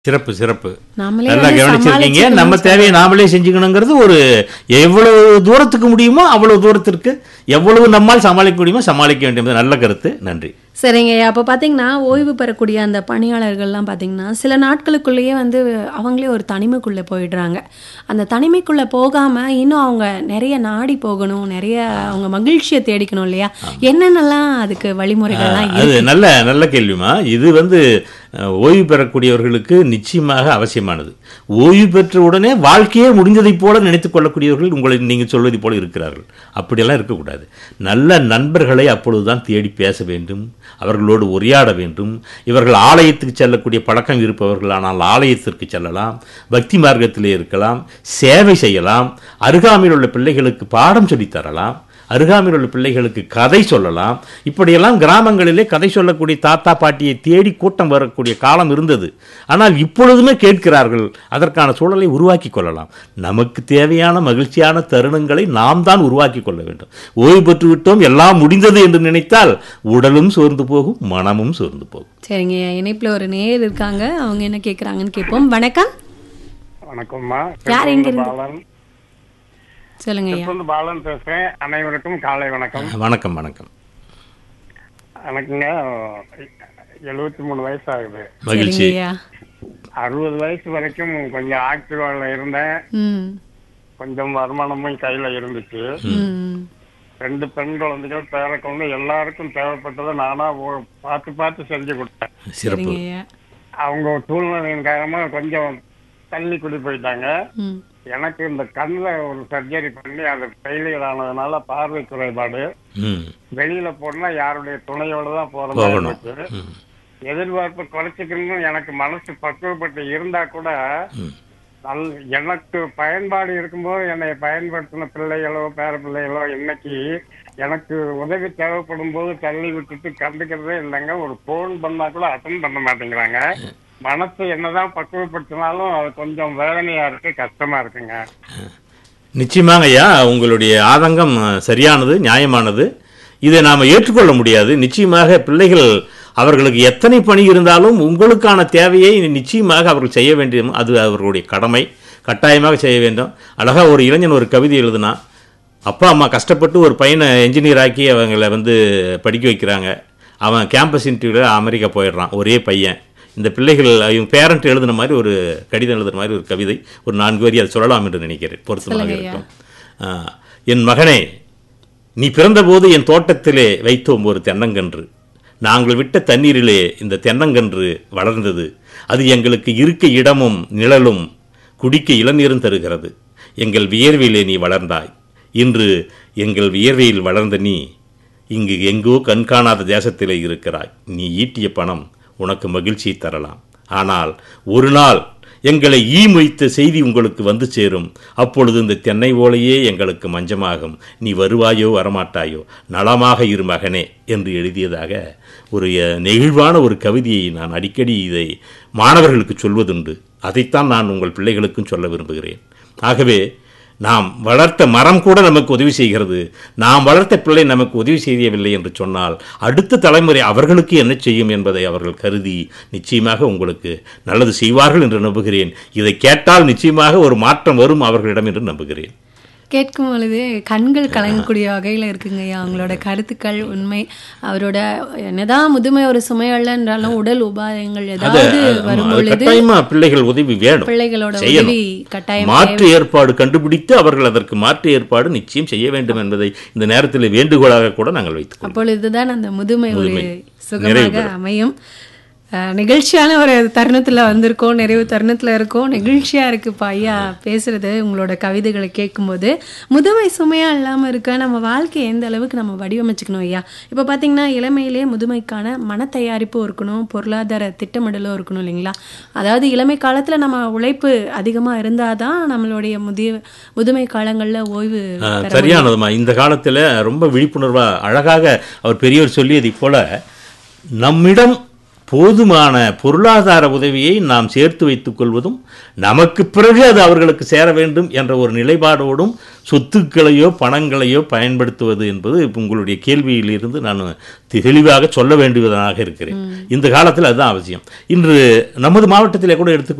சிறப்பு சிறப்பு நாமளே நல்லா வந்து கவனிச்சிருக்கீங்க சமாளிச்சுக்கணும்னு நம்ம தேவையை நாமளே செஞ்சுக்கணுங்கிறது ஒரு எவ்வளவு தூரத்துக்கு முடியுமோ அவ்வளவு தூரத்திற்கு எவ்வளவு நம்மால் சமாளிக்க முடியுமோ சமாளிக்க வேண்டியது நல்ல கருத்து நன்றி சரிங்க அப்போ பார்த்தீங்கன்னா ஓய்வு பெறக்கூடிய அந்த பணியாளர்கள்லாம் பார்த்தீங்கன்னா சில நாட்களுக்குள்ளேயே வந்து அவங்களே ஒரு தனிமைக்குள்ளே போயிடுறாங்க அந்த தனிமைக்குள்ளே போகாமல் இன்னும் அவங்க நிறைய நாடி போகணும் நிறைய அவங்க மகிழ்ச்சியை தேடிக்கணும் இல்லையா என்னென்னலாம் அதுக்கு வழிமுறைகள்லாம் அது இருக்கு நல்ல நல்ல கேள்விமா இது வந்து அஹ், ஓய்வு பெறக்கூடியவர்களுக்கு நிச்சயமாக அவசியமானது ஓய்வு பெற்ற உடனே வாழ்க்கையே முடிந்ததைப் போல நினைத்துக் கொள்ளக்கூடியவர்கள் உங்களை நீங்கள் சொல்வதைப் போல இருக்கிறார்கள் அப்படியெல்லாம் இருக்கக்கூடாது நல்ல நண்பர்களை அப்பொழுதுதான் தேடி பேச வேண்டும் அவர்களோடு உரையாட வேண்டும் இவர்கள் ஆலயத்துக்கு செல்லக்கூடிய பழக்கம் இருப்பவர்கள் ஆனால் ஆலயத்திற்கு செல்லலாம் பக்தி மார்க்கத்திலே இருக்கலாம் சேவை செய்யலாம் அருகாமையில் உள்ள பிள்ளைகளுக்கு பாடம் சொல்லித் தரலாம் அருகாமையில் உள்ள பிள்ளைகளுக்கு கதை சொல்லலாம் இப்படியெல்லாம் கிராமங்களிலே கதை சொல்லக்கூடிய தாத்தா பாட்டியை தேடி கூட்டம் வரக்கூடிய காலம் இருந்தது ஆனால் இப்பொழுதுமே கேட்கிறார்கள் அதற்கான சூழலை உருவாக்கி கொள்ளலாம் நமக்கு தேவையான மகிழ்ச்சியான தருணங்களை நாம் தான் உருவாக்கி கொள்ள வேண்டும் ஓய்வு பெற்று விட்டோம் எல்லாம் முடிந்தது என்று நினைத்தால் உடலும் சோர்ந்து போகும் மனமும் சோர்ந்து போகும் சரிங்க இணைப்பில் ஒரு நேர் இருக்காங்க அவங்க என்ன கேட்குறாங்கன்னு கேட்போம் வணக்கம் வணக்கம்மா யார் எங்க திருப்பூர்ல இருந்து? பாலன் சொல்லுங்க ஐயா திருப்பூர்ல பாலன் பேசுறேன் அனைவருக்கும் காலை வணக்கம் வணக்கம் வணக்கம் எனக்குங்க எழுபத்தி மூணு வயசு ஆகுது மகிழ்ச்சி சரிங்க ஐயா அறுபது வயசு வரைக்கும் கொஞ்சம் ஆக்டிவால இருந்தேன் ம் கொஞ்சம் வருமானமும் கையில இருந்துச்சு ம் ரெண்டு பெண் குழந்தைகள் பேர குழந்தை எல்லாருக்கும் தேவைப்பட்டதை நானா ஓ- பார்த்து பார்த்து செஞ்சு கொடுத்தேன் சிறப்பு சரிங்க ஐயா அவங்க சூழ்நிலையின் காரணமா கொஞ்சம் தள்ளி குடி போயிட்டாங்க ம் எனக்கு இந்த கண்ணுல ஒரு சர்ஜரி பண்ணி அது ஃபெயிலியர் ஆனதுனால பார்வை குறைபாடு ம் வெளியில போனா யாருடைய துணையோட தான் போற மாதிரி போகணும் இருக்கு ம் எதிர்பார்ப்பு குறைச்சிக்கணும்னு எனக்கு மனசு பக்குவப்பட்டு இருந்தா கூட ம் நல் எனக்கு பயன்பாடு இருக்கும்போது என்னை பயன்படுத்தின பிள்ளைகளோ பேர பிள்ளைகளோ இன்னைக்கு எனக்கு உதவி தேவைப்படும் போது தள்ளி விட்டுட்டு கண்டுக்கிறதே இல்லைங்க ஒரு போன் பண்ணா கூட அட்டன் பண்ண மாட்டேங்கிறாங்க மனசு என்னதான் பக்குவப்படுத்தினாலும் அது கொஞ்சம் வேதனையா இருக்கு கஷ்டமா இருக்குங்க நிச்சயமாங்க ஐயா உங்களுடைய ஆதங்கம் அஹ், சரியானது நியாயமானது இதை நாம் ஏற்றுக்கொள்ள முடியாது நிச்சயமாக பிள்ளைகள் அவர்களுக்கு எத்தனை பணி இருந்தாலும் உங்களுக்கான தேவையை நிச்சயமாக அவர்கள் செய்ய வேண்டிய அது அவர்களுடைய கடமை கட்டாயமாக செய்ய வேண்டும் அழகா ஒரு இளைஞன் ஒரு கவிதை எழுதுனா அப்பா அம்மா கஷ்டப்பட்டு ஒரு பையனை என்ஜினியர் ஆக்கி அவங்கள வந்து படிக்க வைக்கிறாங்க அவன் கேம்பஸ் இன்டர்வியூவில் அமெரிக்கா போயிடுறான் ஒரே பையன் இந்த பிள்ளைகள் இவங்க பேரண்ட் எழுதுன மாதிரி ஒரு கடிதம் எழுதுன மாதிரி ஒரு கவிதை ஒரு நான்கு வரி அதை சொல்லலாம் என்று நினைக்கிறேன் பொருத்தமாக சொல்லுங்க ஐயா. இருக்கும் ஆ, என் மகனே நீ பிறந்தபோது என் தோட்டத்திலே வைத்தோம் ஒரு தென்னங்கன்று நாங்கள் விட்ட தண்ணீரிலே இந்த தென்னங்கன்று வளர்ந்தது அது எங்களுக்கு இருக்க இடமும் நிழலும் குடிக்க இளநீரும் தருகிறது எங்கள் வியர்வையிலே நீ வளர்ந்தாய் இன்று எங்கள் வியர்வையில் வளர்ந்த நீ இங்கு எங்கோ கண்காணாத தேசத்திலே இருக்கிறாய் நீ ஈட்டிய பணம் உனக்கு மகிழ்ச்சியை தரலாம் ஆனால் ஒரு நாள் எங்களை ஈ மொய்த்த செய்தி உங்களுக்கு வந்து சேரும் அப்பொழுது இந்த தென்னை ஓலையே எங்களுக்கு மஞ்சமாகும் நீ வருவாயோ வரமாட்டாயோ நலமாக இரு மகனே என்று எழுதியதாக ஒரு அஹ், நெகிழ்வான ஒரு கவிதையை நான் அடிக்கடி இதை மாணவர்களுக்கு சொல்வதுண்டு அதைத்தான் நான் உங்கள் பிள்ளைகளுக்கும் சொல்ல விரும்புகிறேன் ஆகவே நாம் வளர்த்த மரம் கூட நமக்கு உதவி செய்கிறது நாம் வளர்த்த பிள்ளை நமக்கு உதவி செய்யவில்லை என்று சொன்னால் அடுத்த தலைமுறை அவர்களுக்கு என்ன செய்யும் என்பதை அவர்கள் கருதி நிச்சயமாக உங்களுக்கு நல்லது செய்வார்கள் என்று நம்புகிறேன் இதை கேட்டால் நிச்சயமாக ஒரு மாற்றம் வரும் அவர்களிடம் என்று நம்புகிறேன் கேட்கும் பொழுது கண்கள் கலங்கக்கூடிய வகையில் இருக்குங்க ஐயா அவங்களோட கருத்துக்கள் உண்மை அவரோட என்னதான் முதுமை ஒரு சுமையல்ல என்றாலும் உடல் உபாயங்கள் அது ஏதாவது அது- வரும் அது பொழுது கட்டாயமா பிள்ளைகள் உதவி வேணும் பிள்ளைகளோட செய்யணும். உதவி கட்டாயம் மாற்று ஏற்பாடு கண்டுபிடித்து அவர்கள் அதற்கு மாற்று ஏற்பாடு நிச்சயம் செய்ய வேண்டும் என்பதை இந்த நேரத்தில் வேண்டுகோளாக கூட நாங்கள் வைத்துக் அப்பொழுதுதான் அந்த முதுமை ஒரு முதுமை சுகமாக நிறைவு பெறும். அமையும் அஹ், நிகழ்ச்சியான ஒரு தருணத்துல வந்திருக்கோம் நிறைவு தருணத்துல இருக்கோம் நெகிழ்ச்சியா இருக்குப்பா ஐயா பேசுறது உங்களோட கவிதைகளை கேட்கும்போது முதுமை சுமையா இல்லாம இருக்க நம்ம வாழ்க்கையை எந்த அளவுக்கு நம்ம வடிவமைச்சுக்கணும் ஐயா இப்போ பாத்தீங்கன்னா இளமையிலே முதுமைக்கான மன தயாரிப்பு இருக்கணும் பொருளாதார திட்டமிடலும் இருக்கணும் இல்லைங்களா அதாவது இளமை காலத்துல நம்ம உழைப்பு அதிகமா இருந்தாதான் நம்மளுடைய முதிய முதுமை காலங்கள்ல ஓய்வு ஆ, பெற சரியானதுமா இந்த காலத்தில் ரொம்ப விழிப்புணர்வா அழகாக அவர் பெரியவர் சொல்லியதைப் போல நம்மிடம் போதுமான பொருளாதார உதவியை நாம் சேர்த்து வைத்துக் கொள்வதும் நமக்கு பிறகு அது அவர்களுக்கு சேர வேண்டும் என்ற ஒரு நிலைப்பாடோடும் சொத்துக்களையோ பணங்களையோ பயன்படுத்துவது என்பது இப்ப உங்களுடைய கேள்வியிலிருந்து நான் தெளிவாக சொல்ல வேண்டியவனாக இருக்கிறேன் இந்த காலத்தில் அதுதான் அவசியம் இன்று நமது மாவட்டத்திலே கூட எடுத்துக்கொண்டு